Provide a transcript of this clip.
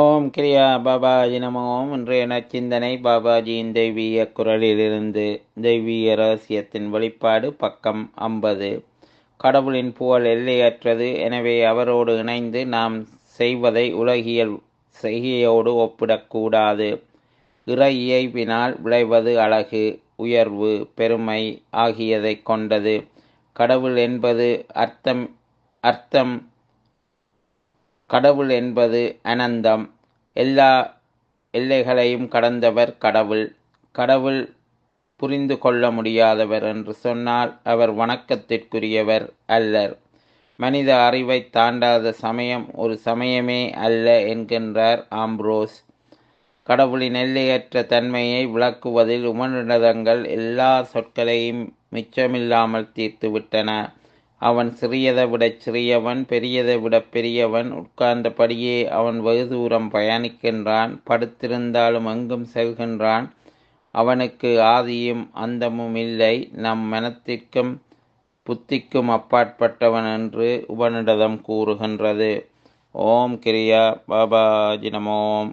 ஓம் கிரியா பாபாஜி நம ஓம் இன்றைய நச்சிந்தனை பாபாஜியின் தெய்வீக குரலிலிருந்து தெய்வீக ரகசியத்தின் வெளிப்பாடு பக்கம் ஐம்பது கடவுளின் புகழ் எல்லையற்றது எனவே அவரோடு இணைந்து நாம் செய்வதை உலகியல் செய்கையோடு ஒப்பிடக்கூடாது இறை இயைபினால் விளைவது அழகு உயர்வு பெருமை ஆகியதை கொண்டது கடவுள் என்பது அர்த்தம் அர்த்தம் கடவுள் என்பது அனந்தம் எல்லா எல்லைகளையும் கடந்தவர் கடவுள் கடவுள் புரிந்து கொள்ள முடியாதவர் என்று சொன்னால் அவர் வணக்கத்திற்குரியவர் அல்லர் மனித அறிவை தாண்டாத சமயம் ஒரு சமயமே அல்ல என்கின்றார் ஆம்ப்ரோஸ் கடவுளின் எல்லையற்ற தன்மையை விளக்குவதில் உமனிடதங்கள் எல்லா சொற்களையும் மிச்சமில்லாமல் தீர்த்துவிட்டன அவன் சிறியதை விட சிறியவன் பெரியதை விட பெரியவன் உட்கார்ந்தபடியே அவன் வெகு தூரம் பயணிக்கின்றான் படுத்திருந்தாலும் எங்கும் செல்கின்றான் அவனுக்கு ஆதியும் அந்தமும் இல்லை நம் மனத்திற்கும் புத்திக்கும் அப்பாற்பட்டவன் என்று உபனிடதம் கூறுகின்றது ஓம் கிரியா பாபாஜி நமோம்